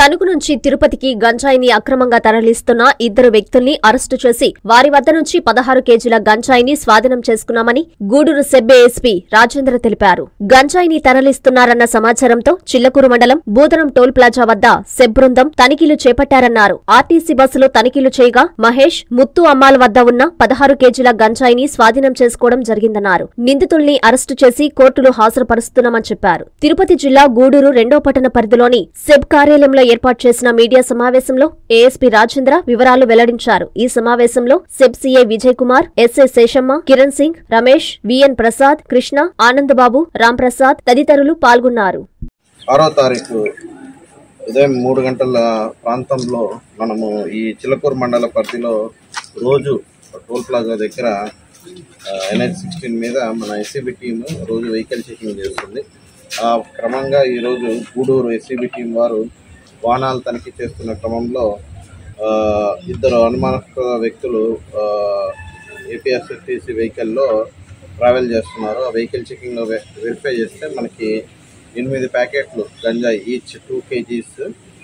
తణుకు నుంచి తిరుపతికి గంజాయిని అక్రమంగా తరలిస్తున్న ఇద్దరు వ్యక్తుల్ని అరెస్టు చేసి వారి వద్ద నుంచి పదహారు కేజీల గంజాయిని స్వాధీనం చేసుకున్నామని గూడూరు సెబ్బే ఎస్పీ రాజేంద్ర తెలిపారు గంజాయిని తరలిస్తున్నారన్న సమాచారంతో చిల్లకూరు మండలం బూదరం టోల్ ప్లాజా వద్ద సెబ్ బృందం తనిఖీలు చేపట్టారన్నారు ఆర్టీసీ బస్సులో తనిఖీలు చేయగా మహేష్ ముత్తు అమ్మాల వద్ద ఉన్న పదహారు కేజీల గంజాయిని స్వాధీనం చేసుకోవడం జరిగిందన్నారు నిందితుల్ని అరెస్టు చేసి కోర్టులో హాజరుపరుస్తున్నామని చెప్పారు తిరుపతి జిల్లా గూడూరు రెండో పట్టణ పరిధిలోని సెబ్ కార్యాలయంలో ఏర్పాటు చేసిన మీడియా సమావేశంలో ఏఎస్పీ రాజేంద్ర వివరాలు వెల్లడించారు ఈ సమావేశంలో SEB CI Vijay Kumar SA Seshamma Kiran Singh Ramesh VN Prasad Krishna Anandababu Ramprasad తదితరులు పాల్గొన్నారు ఆరో తారీఖు ఉదయం మూడు గంటల ప్రాంతంలో మనము ఈ చిలకూరు మండల పరిధిలో రోజు టోల్ ప్లాజా దగ్గర ఎన్హెచ్ సిక్స్టీన్ మీద మన ఎస్సీబీ టీం రోజు వెహికల్ చెకింగ్ చేస్తుంది ఆ క్రమంగా ఈరోజు గూడూరు ఎస్సీబీ టీం వారు వాహనాలు తనిఖీ చేస్తున్న క్రమంలో ఆ, ఇద్దరు అనుమానాస్పద వ్యక్తులు ఏపీఎస్ఎస్టీసీ వెహికల్లో ట్రావెల్ చేస్తున్నారు ఆ వెహికల్ చెకింగ్లో వెరిఫై చేస్తే మనకి ఎనిమిది ప్యాకెట్లు గంజాయి ఈచ్ టూ కేజీస్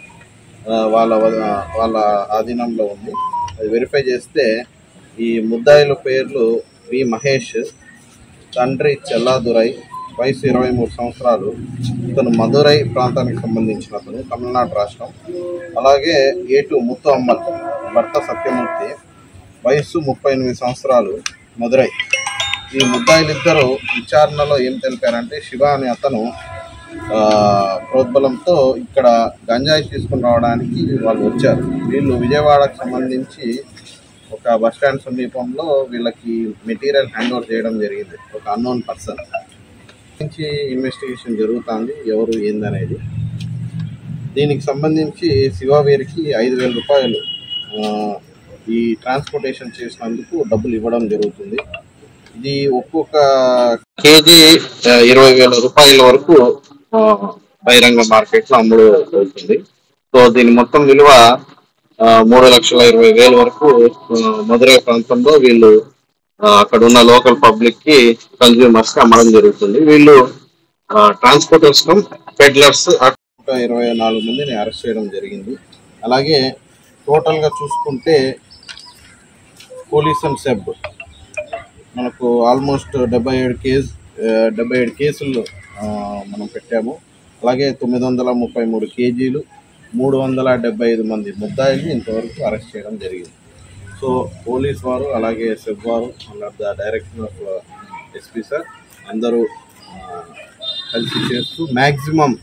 వాళ్ళ వ- వాళ్ళ ఆధీనంలో ఉంది అది వెరిఫై చేస్తే ఈ ముద్దాయిల పేర్లు వి మహేష్ తండ్రి చెల్లాదురై వయసు ఇరవై మూడు సంవత్సరాలు ఇతను మదురై ప్రాంతానికి సంబంధించిన అతను తమిళనాడు రాష్ట్రం అలాగే ఏటు ముత్తు అమ్మల్ భర్త సత్యమూర్తి వయస్సు ముప్పై ఎనిమిది సంవత్సరాలు మదురై ఈ ముద్దాయిలిద్దరూ విచారణలో ఏం తెలిపారంటే శివ అనే అతను ఆ, ప్రోద్బలంతో ఇక్కడ గంజాయి తీసుకుని రావడానికి వాళ్ళు వచ్చారు వీళ్ళు విజయవాడకు సంబంధించి ఒక బస్ స్టాండ్ సమీపంలో వీళ్ళకి మెటీరియల్ హ్యాండ్ ఓవర్ చేయడం జరిగింది ఒక అన్నోన్ పర్సన్ నుంచి ఇన్వెస్టిగేషన్ జరుగుతుంది ఎవరు ఏందనేది దీనికి సంబంధించి శివవేరికి ఐదు వేల రూపాయలు ఆ, ఈ ట్రాన్స్పోర్టేషన్ చేసినందుకు డబ్బులు ఇవ్వడం జరుగుతుంది ఇది ఒక్కొక్క కేజీ ఆ, ఇరవై వేల రూపాయల వరకు ఆ, బహిరంగ మార్కెట్ లో అమ్ముడు అవుతుంది సో దీని మొత్తం విలువ ఆ, మూడు లక్షల ఇరవై వేల వరకు ఆ, మదురై ప్రాంతంలో వీళ్ళు ఆ, అక్కడ ఉన్న లోకల్ పబ్లిక్ కి కన్జ్యూమర్స్ కి అమ్మడం జరుగుతుంది వీళ్ళు ట్రాన్స్పోర్టర్స్ పెడ్లర్స్ ఇరవై నాలుగు మందిని అరెస్ట్ చేయడం జరిగింది అలాగే టోటల్ గా చూసుకుంటే పోలీస్ అండ్ సెబ్ మనకు ఆల్మోస్ట్ డెబ్బై ఏడు కేసు డెబ్బై ఏడు కేసులు ఆ, మనం పెట్టాము అలాగే తొమ్మిది వందల ముప్పై మూడు కేజీలు మూడు వందల డెబ్బై ఐదు మంది ముద్దాయిల్ని ఇంతవరకు అరెస్ట్ చేయడం జరిగింది సో పోలీస్ వారు అలాగే సెబ్ వారు under the direction of SP sir అందరూ ఆ, కలిసి చేస్తూ మ్యాక్సిమం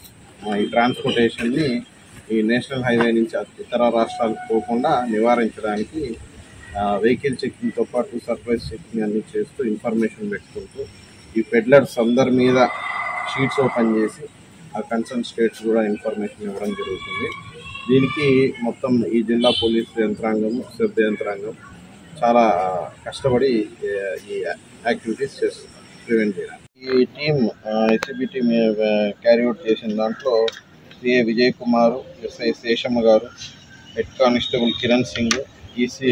ఈ ట్రాన్స్పోర్టేషన్ని ఈ నేషనల్ హైవే నుంచి ఇతర రాష్ట్రాలకు పోకుండా నివారించడానికి వెహికల్ చెకింగ్తో పాటు సర్ప్రైజ్ చెకింగ్ అన్ని చేస్తూ ఇన్ఫర్మేషన్ పెట్టుకుంటూ ఈ పెడ్లర్స్ అందరి మీద షీట్స్ ఓపెన్ చేసి ఆ కన్సర్న్ స్టేట్స్ కూడా ఇన్ఫర్మేషన్ ఇవ్వడం జరుగుతుంది దీనికి మొత్తం ఈ జిల్లా పోలీస్ యంత్రాంగం సిద్ధ యంత్రాంగం చాలా కష్టపడి ఏ, ఈ యాక్టివిటీస్ చేస్తుంది ప్రివెంట్ చేయడానికి ఈ team SCB team carry out చేసిన దాంట్లో CA Vijay Kumar SI Seshamma garu head constable Kiran Singh EC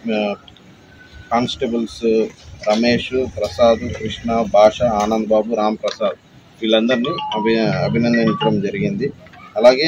constables Ramesh Prasad Krishna Basha Anand బాబు రామ్ ప్రసాద్ వీళ్ళందరినీ అభి అభినందించడం జరిగింది అలాగే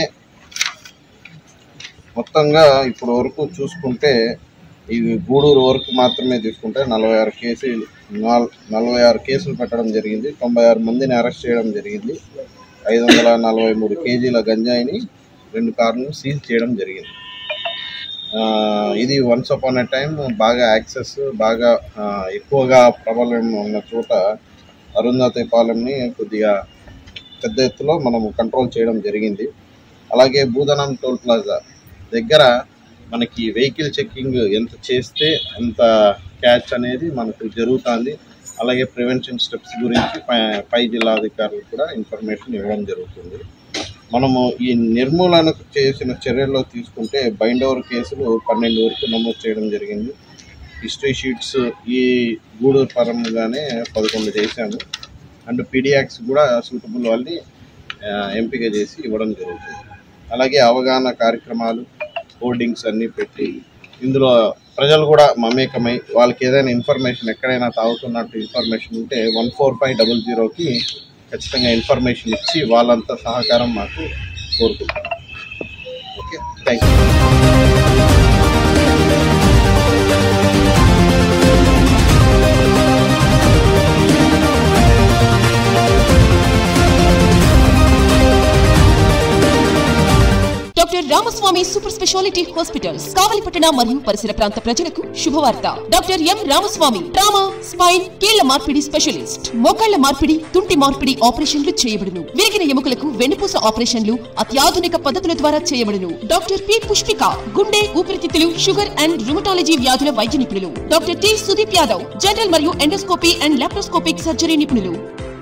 మొత్తంగా ఇప్పుడు వరకు చూసుకుంటే ఇవి గూడూరు వరకు మాత్రమే తీసుకుంటే నలభై ఆరు కేసులు నాల్- నలభై ఆరు కేసులు పెట్టడం జరిగింది తొంభై ఆరు మందిని అరెస్ట్ చేయడం జరిగింది ఐదు వందల నలభై మూడు కేజీల గంజాయిని రెండు కార్లను సీజ్ చేయడం జరిగింది ఆ, ఇది వన్స్ అపాన్ ఎ టైం బాగా యాక్సెస్ బాగా ఆ, ఎక్కువగా ప్రబలం ఉన్న చోట అరుంధతి పాలెంని కొద్దిగా పెద్ద ఎత్తులో మనం కంట్రోల్ చేయడం జరిగింది అలాగే భూదనం టోల్ ప్లాజా దగ్గర మనకి వెహికల్ చెక్కింగ్ ఎంత చేస్తే అంత క్యాచ్ అనేది మనకు జరుగుతుంది అలాగే ప్రివెన్షన్ స్టెప్స్ గురించి పై పై జిల్లాధికారులకు కూడా ఇన్ఫర్మేషన్ ఇవ్వడం జరుగుతుంది మనము ఈ నిర్మూలనకు చేసిన చర్యల్లో తీసుకుంటే బైండ్ ఓవర్ కేసులు పన్నెండు వరకు నమోదు చేయడం జరిగింది హిస్టరీ షీట్స్ ఈ గూడూరు పరంగానే పదకొండు చేశాము అండ్ పీడియాక్స్ కూడా సూటబుల్ వాళ్ళని ఆ, ఎంపిక చేసి ఇవ్వడం జరుగుతుంది అలాగే అవగాహన కార్యక్రమాలు హోర్డింగ్స్ అన్నీ పెట్టి ఇందులో ప్రజలు కూడా మమేకమై వాళ్ళకి ఏదైనా ఇన్ఫర్మేషన్ ఎక్కడైనా తాగుతున్నట్టు ఇన్ఫర్మేషన్ ఉంటే వన్ ఫోర్ ఫైవ్ డబల్ జీరోకి ఖచ్చితంగా ఇన్ఫర్మేషన్ ఇచ్చి వాళ్ళంతా సహకారం మాకు కోరుకుంటున్నాం thank you doctor Ramaswamy super speciality hospitals కావలిపట్టణ మరియు పరిసర ప్రాంత ప్రజలకు శుభవార్త doctor M Ramaswamy trauma spine కీళ్ల మార్పిడి స్పెషలిస్ట్ మోకాళ్ల మార్పిడి తుంటి మార్పిడి ఆపరేషన్లు చేయబడును విరిగిన ఎముకలకు వెన్నుపూస ఆపరేషన్లు అత్యాధునిక పద్ధతుల ద్వారా చేయబడును డాక్టర్ పి పుష్పిక గుండె ఊపిరితిత్తులు షుగర్ అండ్ రుమటాలజీ వ్యాధుల వైద్య నిపుణులు doctor T Sudeep Yadav general మరియు ఎండోస్కోపీ అండ్ లాప్రోస్కోపిక్ సర్జరీ నిపుణులు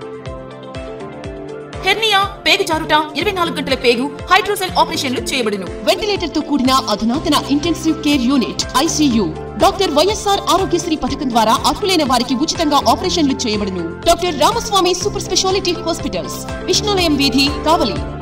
హెర్నియా పేగు జారుట ఇరవై నాలుగు గంటల పేగు హైడ్రోసెల్ ఆపరేషన్లు చేయబడును వెంటిలేటర్ తో కూడిన అధునాతన intensive care unit ICU doctor YSR Aarogyasri పథకం ద్వారా అర్హులైన వారికి ఉచితంగా ఆపరేషన్లు చేయబడును doctor Ramaswamy super speciality hospitals Vishnulayam వీధి కావలి